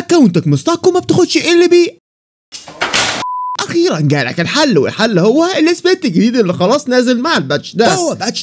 اكونتك مستقم وما بتاخدش ال بي اخيرا جالك الحل والحل هو السبليت الجديد اللي خلاص نازل مع الباتش ده هو باتش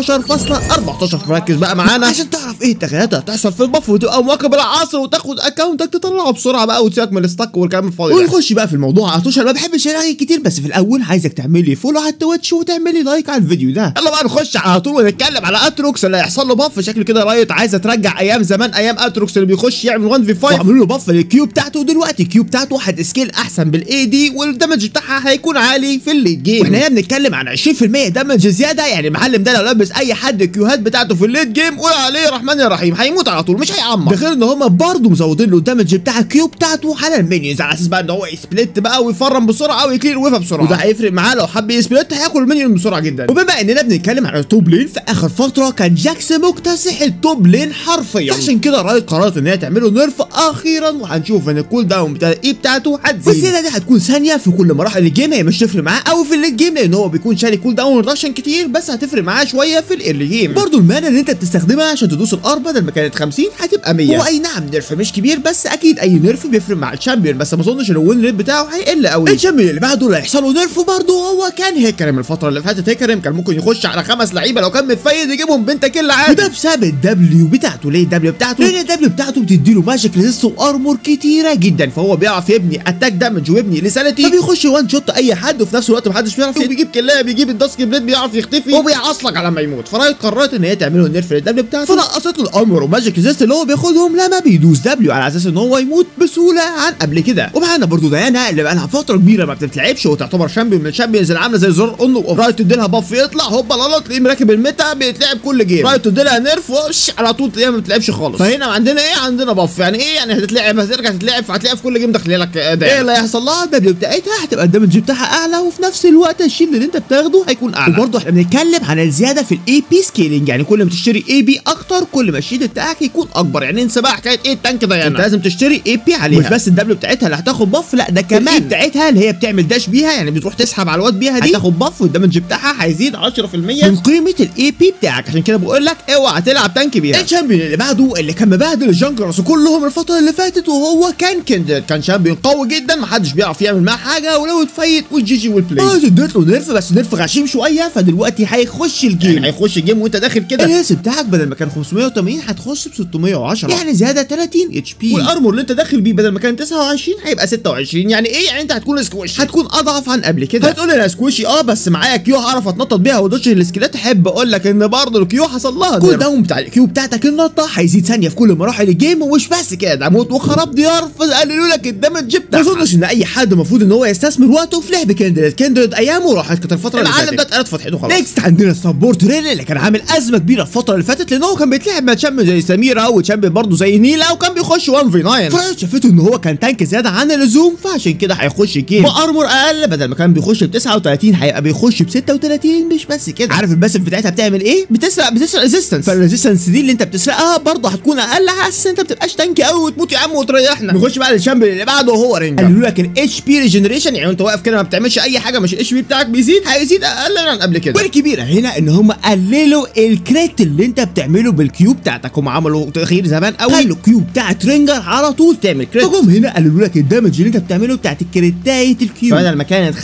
13.14 ركز بقى معانا عشان تعرف ايه التغييرات اللي هتحصل في البف وتبقى مواكب العصر وتاخد اكونتك تطلعه بسرعه بقى وتسيبك من الستاك والكلام الفاضي ده ونخش بقى في الموضوع على طول عشان ما بحبش الاقي كتير بس في الاول عايزك تعمل لي فولو على التويتش وتعمل لي لايك على الفيديو ده يلا بقى نخش على طول ونتكلم على اتروكس اللي هيحصل له باف شكل كده رايت عايزه ترجع ايام زمان ايام اتروكس اللي بيخش يعمل 1 في 5 وعملوا له باف للكيو بتاعته ودلوقتي الكيو بتاعته هتسكيل احسن بالاي دي والدمج بتاعها هيكون عالي في الليت جيم واحنا هنا بنتكلم عن 20% دمج زياده يعني المعلم ده لو لبس اي حد الكيوهات بتاعته في الليت جيم قول عليه رحمن يا رحيم هيموت على طول مش هيعمر ده غير ان هم برضه مزودين له الدمج بتاع الكيو بتاعته على المينيونز على اساس بقى ان هو يسبلت بقى ويفرم بسرعه ويكلير ويفا بسرعه وده هيفرق معاه لو حب يسبلت هياكل المينيون بسرعه جدا وبما اننا بنتكلم عن التوب لين في اخر فتره كان جاكس مكتسح التوب لين حرفيا عشان كده رايت قررت ان هي تعمله نيرف اخيرا وهنشوف ان الكول داون بتاع الاي بتاعته هتزيد والزياده دي هتكون ثانيه في كل مراحل الجيم هي مش تفرق معاه قوي في الليت جيم لان هو بيكون شاري كول داون ريدكشن كتير بس هتفرق معاه شويه في الايرلي جيم برضه المانا اللي انت بتستخدمها عشان تدوس الار بدل ما كانت 50 هتبقى 100 هو اي نعم نيرف مش كبير بس اكيد اي نيرف بيفرق مع الشامبيون بس ما اظنش ان الوين ريت بتاعه هيقل قوي الشامبيون اللي بعده اللي هيحصل له نيرف برضه هو كان هيكرم الفتره اللي فاتت هيكرم كان ممكن يخش على خمس لعيبه لو كان متفيد يجيبهم بنت كل عادي وده بسبب الدبليو بتاعته ليه الدبليو بتاعته لان الدبليو بتاعته بتديله ماجيك ريزيست وارمور كتيره جدا فهو بيعرف يبني اتاك دامج ويبني لسانتي فبيخش وان شوت اي حد وفي نفس الوقت محدش بيعرف بيجيب كلايه بيجيب الداسك بليد بيعرف يختفي وبيعصلك على ما يموت فرايت قررت ان هي تعمله النيرف للدبليو بتاعته فنقصت له الامر وماجيك ريزيست اللي هو بياخدهم لما بيدوس دبليو على اساس ان هو يموت بسهوله عن قبل كده ومعانا برضو ديانا اللي بقى لها فتره كبيره ما بتتلعبش وتعتبر شامبيون من الشامبيونز اللي عامله زي زرار اون اوف رايت تدي لها باف يطلع هوبا لا تلاقيه مركب الميتا بيتلعب كل جيم رايت تدي لها نيرف وش على طول تلاقيها ما بتلعبش خالص فهنا عندنا ايه عندنا باف يعني ايه يعني هتتلعب هترجع تتلعب فهتلاقي في كل جيم داخل لك اداء ايه اللي هيحصل لها الدبليو بتاعتها هتبقى الدمج بتاعها اعلى وفي نفس الوقت الشيل اللي انت بتاخده هيكون اعلى وبرضه احنا بنتكلم عن الزياده في الاي بي سكيلينج يعني كل ما تشتري اي بي اكتر كل ما الشيل بتاعك يكون اكبر يعني انسى بقى حكايه ايه التانك ده انت لازم تشتري اي بي عليها مش بس الدبليو بتاعتها اللي هتاخد باف لا ده كمان بتاعتها اللي هي بتعمل داش بيها يعني بتروح تسحب على الواد بيها دي هتاخد باف والدمج بتاعها هيزيد 10% من قيمه الاي بي بتاعك عشان كده بقول لك اوعى تلعب تانك بيها الشامبيون اللي بعده اللي كان مبهدل الجنجرز كلهم الفتره اللي فاتت وهو كان كندد كان شامبيون قوي جدا محدش بيعرف يعمل معاه حاجه ولو اتفيت والجي جي والبلاي اه اديت له نيرف بس نيرف غشيم شويه فدلوقتي هيخش الجيم يعني هيخش الجيم وانت داخل كده الهيلث بتاعك بدل ما كان 580 هتخش ب 610 يعني زياده 30 اتش بي والارمور اللي انت داخل بيه بدل ما كان 29 هيبقى 26 يعني ايه يعني انت هتكون سكويش هتكون اضعف عن قبل كده هتقول لي انا سكويشي اه بس معايا كيو هعرف اتنطط بيها وادوش السكيلات احب اقول لك ان برضه الكيو حصل لها كل داون بتاع الكيو بتاعتك النطه هيزيد ثانيه في كل مراحل الجيم ومش بس كده ده موت وخراب ديار فقللوا لك الدمج بتاعها ما اظنش ان اي حد المفروض ان هو يستثمر وقته في لعب كندريد كندريد ايامه راحت كانت الفتره اللي فاتت العالم ده اتقلت فتحته خلاص نيكست عندنا السبورت ريل اللي كان عامل ازمه كبيره الفتره اللي فاتت لان هو كان بيتلعب مع تشامبيون زي سميره وتشامبيون برضه زي نيلا وكان بيخش 1 في 9 فرايت شافته ان هو كان تانك زياده عن اللزوم فعشان كده هيخش جيم بارمور اقل بدل ما كان بيخش ب 39 هيبقى بيخش ب 36 مش بس كده عارف الباسف بتاعتها بتعمل ايه بتسرق بتسرق ريزيستنس فالريزيستنس دي اللي انت بتسرقها برضه هتكون اقل على اساس انت بتبقاش تانك قوي وتموت يا عم وتريحنا نخش بقى للشامبيون اللي بعده وهو رينجر قالوا لك الاتش بي ريجنريشن يعني انت واقف كده ما بتعملش اي حاجه مش الاتش بي بتاعك بيزيد هيزيد اقل عن قبل كده والكبيره هنا ان هم قللوا الكريت اللي انت بتعمله بالكيو بتاعتك هم عملوا تاخير زمان قوي خلوا الكيو بتاعت رينجر على طول تعمل كريت فجم هنا قالوا لك الدمج اللي انت بتعمله بتاعت الكريتايه الكيو فبدل ما كانت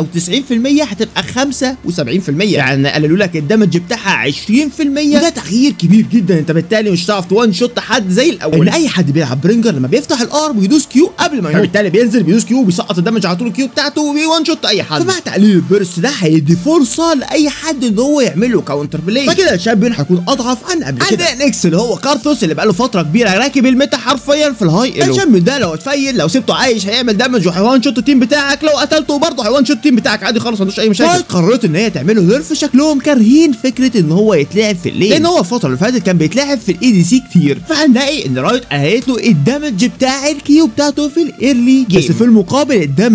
95% هتبقى 75% يعني قالوا لك الدمج بتاعها 20% وده تغيير كبير جدا انت بالتالي مش هتعرف توان شوت حد زي الاول ان اي حد بيلعب برينجر لما بيفتح الار بيدوس كيو قبل ما يموت فبالتالي بينزل بيدوس كيو بيسقط الدمج على طول الكيو بتاعته وبيوان شوت اي حد فمع تقليل البيرست ده هيدي فرصه لاي حد ان هو يعمل له كاونتر بلاي فكده الشامبيون هيكون اضعف عن قبل كده عندنا نيكس اللي هو كارثوس اللي بقاله فتره كبيره راكب الميتا حرفيا في الهاي ايلو الشامبيون ده لو اتفيل لو سبته عايش هيعمل دمج وهيوان شوت التيم بتاعك لو قتلته برضه هيوان شوت التيم بتاعك عادي خالص ما عندوش اي مشاكل قررت ان هي تعمله نيرف شكلهم كارهين فكره ان هو يتلعب في الليل لان هو الفتره اللي فاتت كان بيتلعب في الاي دي سي كتير فهنلاقي ان رايت قالت له الدمج بتاع الكيو بتاعته في الايرلي جيم بس في المقابل الدمج الكيو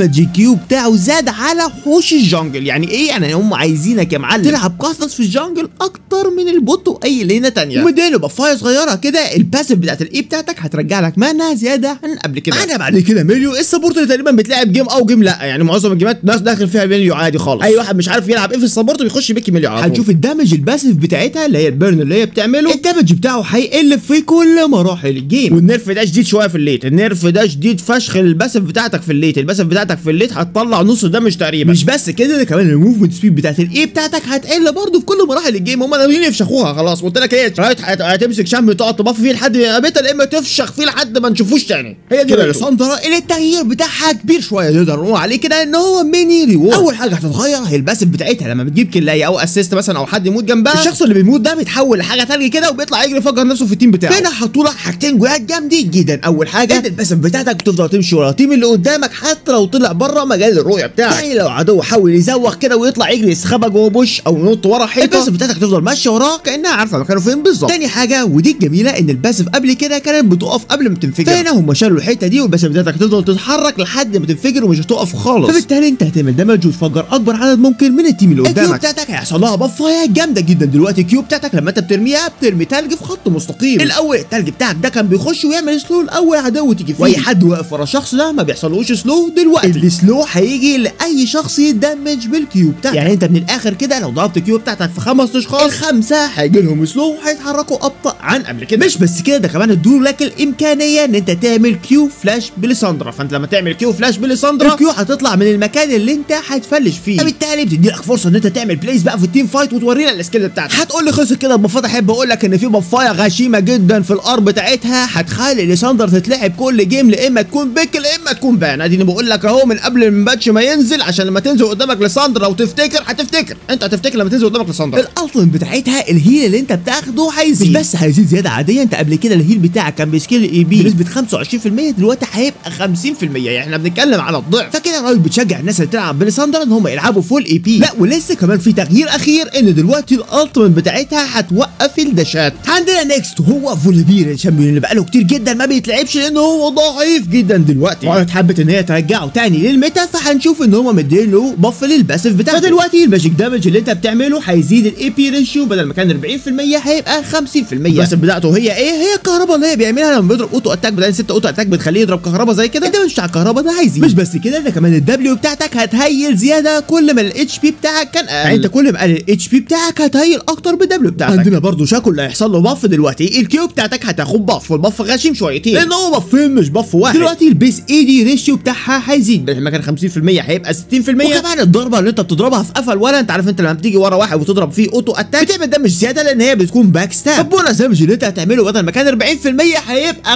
الكيو بتاعه زاد على وحوش الجنجل يعني ايه يعني هم عايزينك يا معلم تلعب قصص في الجنجل اكتر من البوت واي لينه تانية ومدينه بفايه صغيره كده الباسف بتاعت الاي بتاعتك هترجع لك مانا زياده عن قبل كده انا بعد كده ميليو السبورت اللي تقريبا بتلعب جيم او جيم لا يعني معظم الجيمات ناس داخل فيها ميليو عادي خالص اي واحد مش عارف يلعب ايه في السبورت بيخش بيكي ميليو على طول هنشوف الدمج الباسف بتاعتها اللي هي البيرن اللي هي بتعمله الدمج بتاعه هيقل في كل مراحل الجيم والنيرف ده شديد شويه في الليت النيرف ده شديد فشخ الباسف بتاعتك في الليت الباسف بتاعتك في الليت هتطلع نص دمج تقريبا مش بس كده ده كمان الموفمنت سبيد بتاعت الاي بتاعتك هتقل برضه في كل مراحل الجيم هم ناويين يفشخوها خلاص قلت لك هي رايت هت- هتمسك شم تقعد تبف فيه لحد ما بيتا يا اما تفشخ فيه لحد ما نشوفوش تاني هي دي كده لساندرا اللي التغيير بتاعها كبير شويه نقدر نقول عليه كده ان هو ميني ريورد اول حاجه هتتغير هي الباسف بتاعتها لما بتجيب كلايه او اسيست مثلا او حد يموت جنبها الشخص اللي بيموت ده بيتحول لحاجه تلج كده وبيطلع يجري يفجر نفسه في التيم بتاعه هنا حطوا لك حاجتين جوات جامدين جدا اول حاجه ان الباسف بتاعتك بتفضل تمشي ورا التيم اللي قدامك حتى لو طلع بره مجال الرؤيه بتاعك يعني لو عدو حاول يزوغ كده ويطلع يجري يسخبى جوه بوش او ينط ورا حيطه الباسف بتاعتك تفضل ماشيه وراه كانها عارفه مكانه فين بالظبط تاني حاجه ودي الجميله ان الباسف قبل كده كانت بتقف قبل ما تنفجر فهنا هم شالوا الحته دي والباسف بتاعتك هتفضل تتحرك لحد ما تنفجر ومش هتقف خالص فبالتالي انت هتعمل دمج وتفجر اكبر عدد ممكن من التيم اللي قدامك الكيو بتاعتك هيحصل لها بفايه جامده جدا دلوقتي الكيو بتاعتك لما انت بترميها بترمي تلج في خط مستقيم الاول التلج بتاعك ده كان بيخش ويعمل سلو لاول عدو تيجي فيه واي حد واقف ورا الشخص ده ما بيحصلوش سلو دلوقتي السلو هيجي لاي شخص يدمج بالكيو بتاعك يعني انت من الاخر كده لو ضربت الكيو بتاعتك في خمس اشخاص الخمسه هيجي لهم سلو وهيتحركوا ابطا عن قبل كده مش بس كده ده كمان ادوا لك الامكانيه ان انت تعمل كيو فلاش بليساندرا فانت لما تعمل كيو فلاش بليساندرا الكيو هتطلع من المكان اللي انت هتفلش فيه فبالتالي بتدي لك فرصه ان انت تعمل بلايز بقى في التيم فايت وتورينا السكيل بتاعتك هتقول لي خلص كده بفاضل احب اقول لك ان في بفايه غشيمه جدا في الار بتاعتها هتخلي ليساندر تتلعب كل جيم لا اما تكون بيك لا اما تكون بان اديني بقول لك اهو من قبل الباتش ما ينزل عشان لما تنزل قدامك ليساندر لو تفتكر هتفتكر انت هتفتكر لما تنزل قدامك ليساندر الالتيميت بتاعتها الهيل اللي انت بتاخده هيزيد مش بس هيزيد زياده عاديه انت قبل كده الهيل بتاعك كان بسكيل اي بي بنسبه 25% دلوقتي هيبقى 50% يعني احنا بنتكلم على الضعف فكده رايك بتشجع الناس اللي بتلعب بليساندر ان هم يلعبوا فول اي بي لا ولسه كمان في تغيير اخير ان دلوقتي الالتيميت بتاعتها هتوقف الداشات عندنا نيكست هو فولبير الشامبيون اللي بقاله كتير جدا ما بيتلعبش لان هو ضعيف جدا دلوقتي وقالت حبت ان هي ترجعه تاني للميتا فهنشوف ان هم مدين له بف للباسف بتاعته فدلوقتي الماجيك دامج اللي انت بتعمله هيزيد الاي بي ريشيو بدل ما كان 40% هيبقى 50% الباسف بتاعته هي ايه هي الكهرباء اللي هي بيعملها لما بيضرب اوتو اتاك بدل 6 اوتو اتاك بتخليه يضرب كهرباء زي كده الدمج بتاع الكهرباء ده هيزيد مش بس كده ده كمان الدبليو بتاعتك هتهيل زياده كل ما الاتش بي بتاعك كان اقل يعني انت كل ما قل الاتش بي بتاعك هتهيل اكتر بالدبليو بتاعتك عندنا برضو شاكو اللي هيحصل له باف دلوقتي الكيو بتاعتك هتاخد باف والباف غشيم شويتين لان هو بافين مش باف واحد دلوقتي البيس اي دي ريشيو بتاعها هيزيد بدل ما كان 50% هيبقى 60% وكمان الضربه اللي انت بتضربها في قفل ولا انت عارف انت لما بتيجي ورا واحد وتضرب فيه اوتو اتاك بتعمل دمج زياده لان هي بتكون باك ستاب البونس دامج اللي انت هتعمله بدل ما كان 40% هيبقى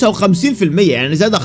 55% يعني زياده 15%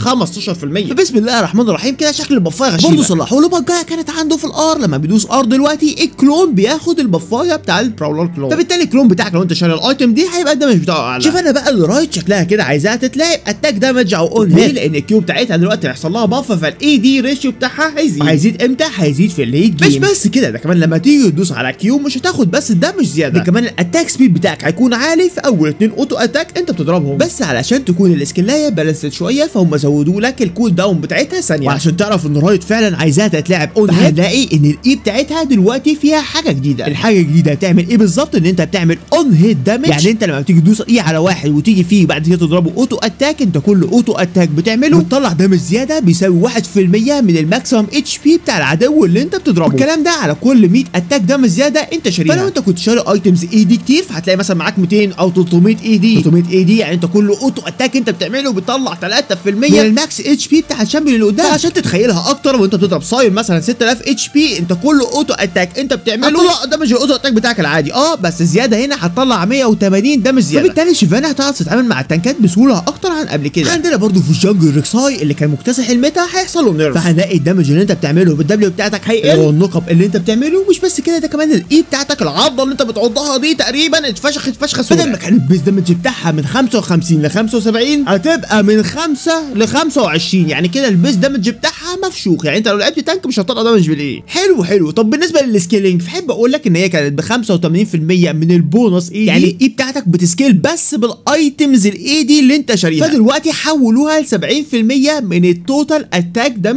فبسم الله الرحمن الرحيم كده شكل البفايه غشيمه برضه صلحوا له بجايه كانت عنده في الار لما بيدوس ار دلوقتي الكلون بياخد البفايه بتاع البراولر كلون فبالتالي الكلون بتاعك لو انت شاري الايتم دي هيبقى الدمج بتاعه اعلى شوف انا بقى اللي رايت شكلها كده عايزاها تتلعب اتاك دامج او اون ليه لان الكيو بتاعتها دلوقتي هيحصل لها باف فالاي دي ريشيو بتاعها هيزيد هيزيد امتى هيزيد في الليت مش بس كده ده كمان لما تيجي تدوس على كيو مش هتاخد بس الدمج زياده ده كمان الاتاك سبيد بتاعك هيكون عالي في اول اتنين اوتو اتاك انت بتضربهم بس علشان تكون الاسكلايه بالانسد شويه فهم زودوا لك الكول داون بتاعتها ثانيه وعشان تعرف ان رايت فعلا عايزاها تتلعب اون هتلاقي ان الاي بتاعتها دلوقتي فيها حاجه جديده الحاجه الجديده هتعمل ايه بالظبط ان انت بتعمل اون هيت دامج يعني انت لما بتيجي تدوس اي على واحد وتيجي فيه وبعد كده تضربه اوتو اتاك انت كل اوتو اتاك بتعمله بتطلع دامج زياده بيساوي 1% من الماكسيمم اتش بي بتاع العدو اللي انت بتضربه الكلام ده على كل 100 اتاك دامج زياده انت شاريها فلو انت كنت شاري ايتمز اي دي كتير فهتلاقي مثلا معاك 200 او 300 اي دي 300 اي دي يعني انت كل اوتو اتاك انت بتعمله بيطلع 3% من الماكس اتش بي بتاع الشامبيون اللي قدام عشان تتخيلها اكتر وانت بتضرب صايم مثلا 6000 اتش بي انت كل اوتو اتاك انت بتعمله هتطلع دامج الاوتو اتاك بتاعك العادي اه بس الزياده هنا هتطلع 180 دامج زياده فبالتالي شيفانا هتعرف تتعامل مع التنكات بسهوله اكتر عن قبل كده عندنا برضو في الجنجل ريكساي اللي كان مكتسح الميتا هيحصل له نيرف فهنلاقي الدمج اللي انت بتعمله بالدبليو بتاعتك هيقل والنقب اللي انت بتعمله مش بس كده ده كمان الاي بتاعتك العضه اللي انت بتعضها دي تقريبا اتفشخت فشخه سوداء بدل ما كان البيس دامج بتاعها من 55 ل 75 هتبقى من 5 ل 25 يعني كده البيس دامج بتاعها مفشوخ يعني انت لو لعبت تانك مش هتطلع دامج بالايه حلو حلو طب بالنسبه للسكيلينج فحب اقول لك ان هي كانت ب 85% من البونص اي يعني الاي بتاعتك بتسكيل بس بالايتمز الاي دي اللي انت شاريها فدلوقتي حولوها ل 70% من التوتال اتاك دامج بتاعك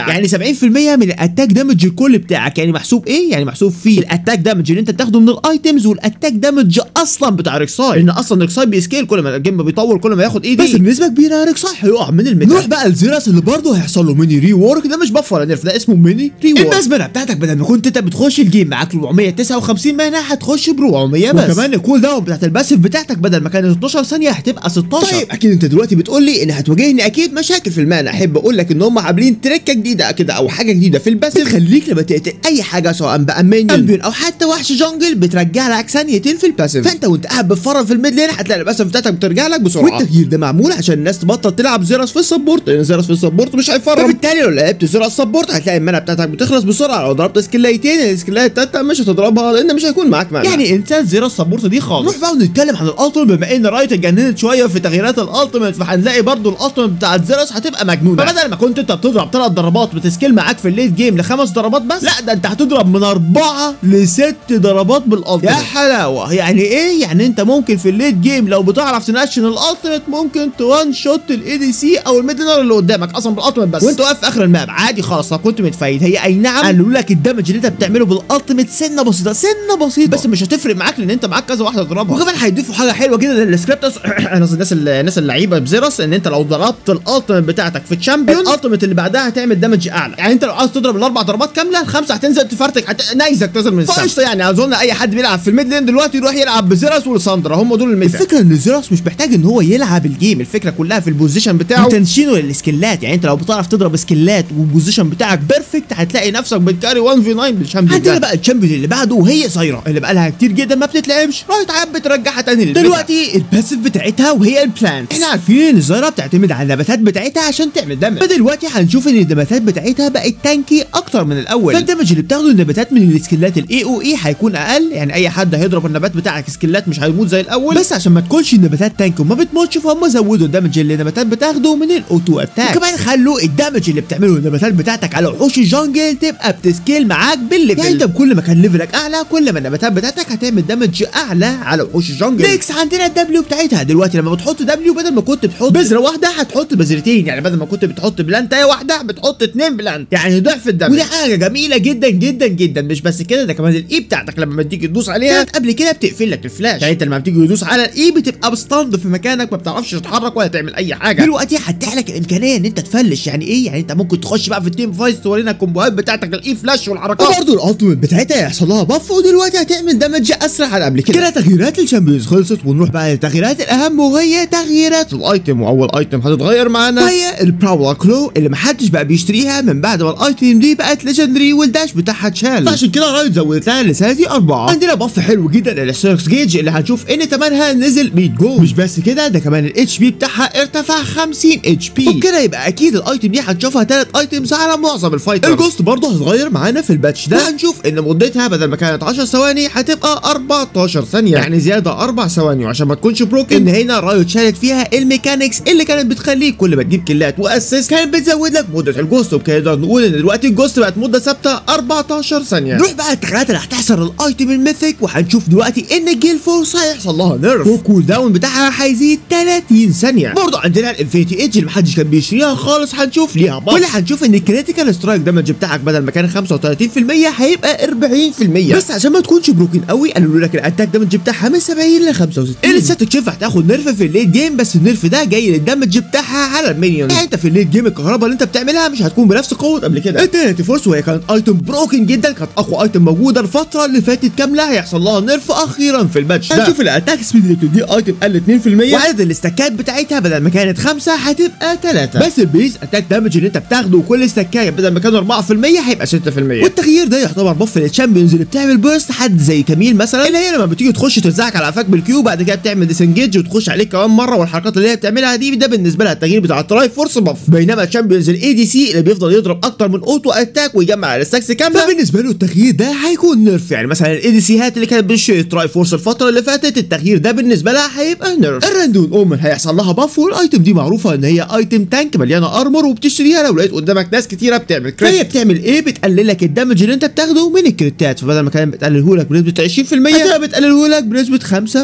بتاعك يعني 70% من الاتاك دامج الكل بتاعك يعني محسوب ايه يعني محسوب فيه الاتاك دامج اللي انت بتاخده من الايتمز والاتاك دامج اصلا بتاع ريكساي لان اصلا ريكساي بيسكيل كل ما الجيم بيطول كل ما ياخد ايه دي بس بنسبه كبيره ريكساي هيقع من الميتا نروح بقى لزيراس اللي برضه هيحصل له ميني ري وورك ده مش بف ولا نيرف ده اسمه ميني ري وورك البسمله بتاعتك بدل ما كنت انت بتخش الجيم معاك 459 مانع هتخش ب 400 بس وكمان الكول داون بتاعت الباسف بتاعتك بدل ما كانت 12 ثانيه هتبقى 16 طيب اكيد انت دلوقتي بتقول لي ان هتواجهني اكيد مشاكل في المانا احب اقول لك ان هم عاملين تريكه جديده كده او حاجه جديده في الباسف تخليك لما تقتل اي حاجه سواء بقى مينيون او حتى وحش جنجل بترجع لك ثانيتين في الباسف فانت وانت قاعد بتفرج في الميد لين هتلاقي الباسف بتاعتك بترجع لك بسرعه والتغيير ده معمول عشان الناس تبطل تلعب زيرس في السبورت لان زيرس في السبورت مش هيفرق فبالتالي لو لعبت زيرس سبورت هتلاقي المانا بتاعتك بتخلص بسرعه لو ضربت سكيلتين السكيلات التالتة مش هتضربها لان مش هيكون معاك مانا يعني انسى زيرس سبورت دي خالص نروح بقى ونتكلم عن الالتيميت بما ان رايت اتجننت شويه في تغييرات الالتيميت فهنلاقي برضو الالتيميت بتاعت زيرس هتبقى مجنونه فبدل ما كنت انت بتضرب ثلاث ضربات بتسكيل معاك في الليت جيم لخمس ضربات بس لا ده انت هتضرب من اربعه لست ضربات بالالتيميت يا حلاوه يعني ايه يعني انت ممكن في الليت جيم لو بتعرف تنشن الالتيميت ممكن توان شوت الاي دي سي او الميدنر اللي قدامك اصلا بالالتيميت بس وانت واقف في اخر الماب عادي خالص لو كنت متفايد هي اي نعم قالوا لك الدمج اللي انت بتعمله بالالتيميت سنه بسيطه سنه بسيطه بس مش هتفرق معاك لان انت معاك كذا واحده تضربها وكمان هيضيفوا حاجه حلوه جدا للسكريبت الناس الناس اللعيبه بزيروس ان انت لو ضربت الالتيميت بتاعتك في تشامبيون الالتيميت اللي بعدها هتعمل دمج اعلى يعني انت لو عاوز تضرب الاربع ضربات كامله الخمسه هتنزل تفرتك هت... نايزك تنزل من السما فقشطه يعني اظن اي حد بيلعب في الميد لين دلوقتي يروح يلعب بزيروس ولساندرا هم دول الميتا الفكره ان زيروس مش محتاج ان هو يلعب الجيم الفكره كلها في البوزيشن بتاعه وتنشينه للسكيلات يعني انت لو بتعرف تضرب سكيلات والبوزيشن بتاعك بيرفكت هتلاقي نفسك بتكاري 1 في 9 بالشامبيون عندنا بقى الشامبيون اللي بعده وهي سايرا اللي بقى لها كتير جدا ما بتتلعبش رايت عاب بترجعها تاني للميتا دلوقتي الباسيف بتاعتها وهي البلانت احنا عارفين ان الزهره بتعتمد على النباتات بتاعتها عشان تعمل دمج فدلوقتي هنشوف ان النباتات بتاعتها بقت تانكي اكتر من الاول فالدمج اللي بتاخده النباتات من السكيلات الاي او اي هيكون اقل يعني اي حد هيضرب النبات بتاعك سكيلات مش هيموت زي الاول بس عشان ما تكونش النباتات تانك وما بتموتش فهم زودوا الدمج اللي النباتات بتاخده من الاوتو اتاك وكمان خلوا الدمج اللي بتعمله النباتات بتاعتك على وحوش الجنجل تبقى بتسكيل معاك بالليفل يعني انت بكل ما كان ليفلك اعلى كل ما النباتات بتاعتك هتعمل دمج اعلى على وحوش الجنجل نيكس عندنا الدبليو بتاعتها دلوقتي لما بتحط دبليو بدل ما كنت بتحط بذره واحده هتحط بذرتين يعني بدل ما كنت بتحط بلانتايه واحده بتحط اتنين بلانت يعني ضعف الدمج ودي حاجه جميله جدا جدا جدا مش بس كده ده كمان الاي بتاعتك لما بتيجي تدوس عليها كانت قبل كده بتقفل لك الفلاش يعني انت لما بتيجي تدوس على الاي بتبقى بستاند في مكانك ما بتعرفش تتحرك ولا تعمل اي حاجه دلوقتي هتتيح لك الامكانيه ان انت تفلش يعني ايه يعني انت ممكن تخش بقى في التيم فايز تورينا الكومبوهات بتاعتك الاي فلاش والحركات وبرده الالتيميت بتاعتها هيحصل لها بف ودلوقتي هتعمل دمج اسرع عن قبل كده كده تغييرات الشامبيونز خلصت ونروح بقى للتغييرات الاهم وهي تغييرات الايتم واول ايتم هتتغير معانا هي البراولا كلو اللي محدش بقى بيشتريها من بعد ما الايتم دي بقت ليجندري والداش بتاعها اتشال فعشان كده رايت زودت لها لساتي اربعه عندنا بف حلو جدا السيركس جيج اللي هنشوف ان ثمنها نزل 100 جول مش بس كده ده كمان الاتش بي بتاعها ارتفع 50 اتش بي وبكده يبقى اكيد الايتم دي هنشوفها ثلاث ايتمز على معظم الفايترز الجوست برضه هتغير معانا في الباتش ده وهنشوف ان مدتها بدل ما كانت 10 ثواني هتبقى 14 ثانيه يعني زياده 4 ثواني وعشان ما تكونش بروكن ان هنا رايوت شالت فيها الميكانكس اللي كانت بتخليك كل ما تجيب كيلات واسيست كانت بتزود لك مده الجوست وبكده نقدر نقول ان دلوقتي الجوست بقت مده ثابته 14 ثانيه نروح بقى التغييرات اللي هتحصل للايتم الميثيك وهنشوف دلوقتي ان الجيل فورس هيحصل لها نيرف والكول داون بتاعها هيزيد 30 ثانيه برضه عندنا الانفينيتي ايدج اللي محدش كان بيشتريها خالص هنشوف ليها باف ولا هنشوف ان الكريتيكال سترايك دامج بتاعك بدل ما كان 35% هيبقى 40% بس عشان ما تكونش بروكن قوي قالوا لك الاتاك دامج بتاعها من 70 ل 65 اللي لسه تكشف هتاخد نيرف في الليت جيم بس النيرف ده جاي للدمج بتاعها على المينيون يعني انت في الليت جيم الكهرباء اللي انت بتعملها مش هتكون بنفس قوه قبل كده الترنتي فورس وهي كانت ايتم بروكن جدا كانت اقوى ايتم موجوده الفتره اللي فاتت كامله هيحصل لها نيرف اخيرا في الباتش ده هنشوف الاتاك سبيد اللي بتدي ايتم قل 2% وعدد الاستكات بتاعتها بدل ما كانت 5 هتبقى 3 بس البيز اتاك دامج اللي انت بتاخده وكل استكايه بدل ما كانوا 4% هيبقى 6% والتغيير ده يعتبر بف للتشامبيونز اللي بتعمل بيرست حد زي كميل مثلا اللي هي لما بتيجي تخش ترزعك على قفاك بالكيو بعد كده بتعمل ديسنجيج وتخش عليك كمان مره والحركات اللي هي بتعملها دي ده بالنسبه لها التغيير بتاع التراي فورس بف بينما الشامبيونز الاي دي سي اللي بيفضل يضرب اكتر من اوتو اتاك ويجمع الستاكس كامله فبالنسبه له التغيير ده هيكون نيرف يعني مثلا الاي دي سي هات اللي كانت بتشتري تراي فورس الفتره اللي فاتت التغيير ده بالنسبه لها هيبقى نيرف الراندون اومن هيحصل لها باف والايتم دي معروفه ان هي ايتم تانك مليانه ارمور وبتشتريها لو لقيت قدامك ناس كتيره بتعمل كريت فهي بتعمل ايه بتقلل لك الدمج اللي انت بتاخده من الكريتات فبدل ما كانت بتقلله لك بنسبه 20% هتبقى بتقلله لك بنسبه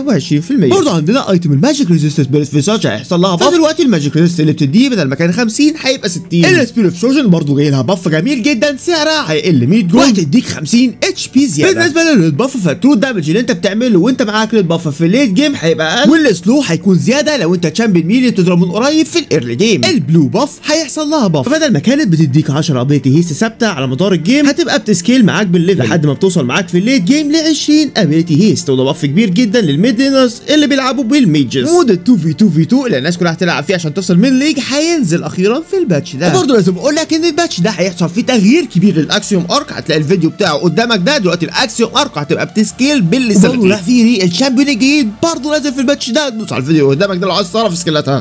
25% برضه عندنا ايتم الماجيك ريزيستنس بيرس فيساج هيحصل لها باف فدلوقتي الماجيك ريزيستنس اللي بتديه بدل ما كان 50 هيبقى 60 السبير اوف اكسبلوجن برضه جاي لها باف جميل جدا سعرها هيقل 100 جولد وهتديك 50 اتش بي زياده بالنسبه للريد باف فالترو دامج اللي انت بتعمله وانت معاك ريد باف في الليت جيم هيبقى اقل والسلو هيكون زياده لو انت تشامبيون ميلي بتضرب من قريب في الايرلي جيم البلو باف هيحصل لها باف فبدل ما كانت بتديك 10 ابيلتي هيست ثابته على مدار الجيم هتبقى بتسكيل معاك بالليفل لحد ما بتوصل معاك في الليت جيم ل 20 ابيلتي هيست وده باف كبير جدا للميد لينرز اللي بيلعبوا بالميجز مود ال 2 في 2 في 2 اللي الناس كلها هتلعب فيه عشان توصل من ليج هينزل اخيرا في الباتش ده وبرضه لازم اقول لك ان الباتش ده هيحصل فيه تغيير كبير للاكسيوم ارك هتلاقي الفيديو بتاعه قدامك ده دلوقتي الاكسيوم ارك هتبقى بتسكيل باللي لا في الشامبيون الجديد برضه نازل في الباتش ده دوس على الفيديو قدامك ده لو عايز تعرف سكيلاتها